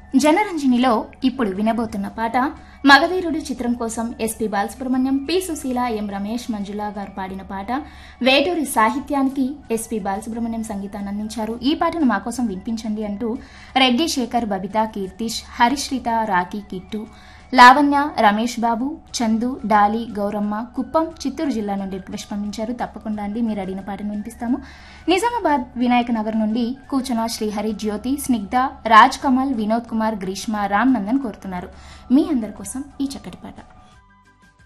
జనరంజనిలో ఇప్పుడు వినబోతున్న పాట మగధీరుడు చిత్రం కోసం SP Balasubrahmanyam P Susheela M Ramesh Manjula గారు పాడిన పాట వేటూరి సాహిత్యానికి ఎస్పి బాలసుబ్రహ్మణ్యం సంగీతాన్ని అందించారు ఈ పాటను మా కోసం వినిపించండి అంటూ రెడ్డి శేఖర్ బబిత కీర్తిష్ హరిశ్రిత రాఖీ కిట్టు లావణ్య రమేష్ బాబు చందు డాలి గౌరమ్మ కుప్పం చిత్తూరు జిల్లా నుండి రిక్వెస్ట్ పంపించారు తప్పకుండా అండి మీరు అడిగిన పాటను వినిపిస్తాము నిజామాబాద్ వినాయక నగర్ నుండి కూచన శ్రీహరి జ్యోతి స్నిగ్ధ రాజ్ కమల్ వినోద్ కుమార్ గ్రీష్మ రామ్ నందన్ కోరుతున్నారు మీ అందరి కోసం ఈ చక్కటి పాట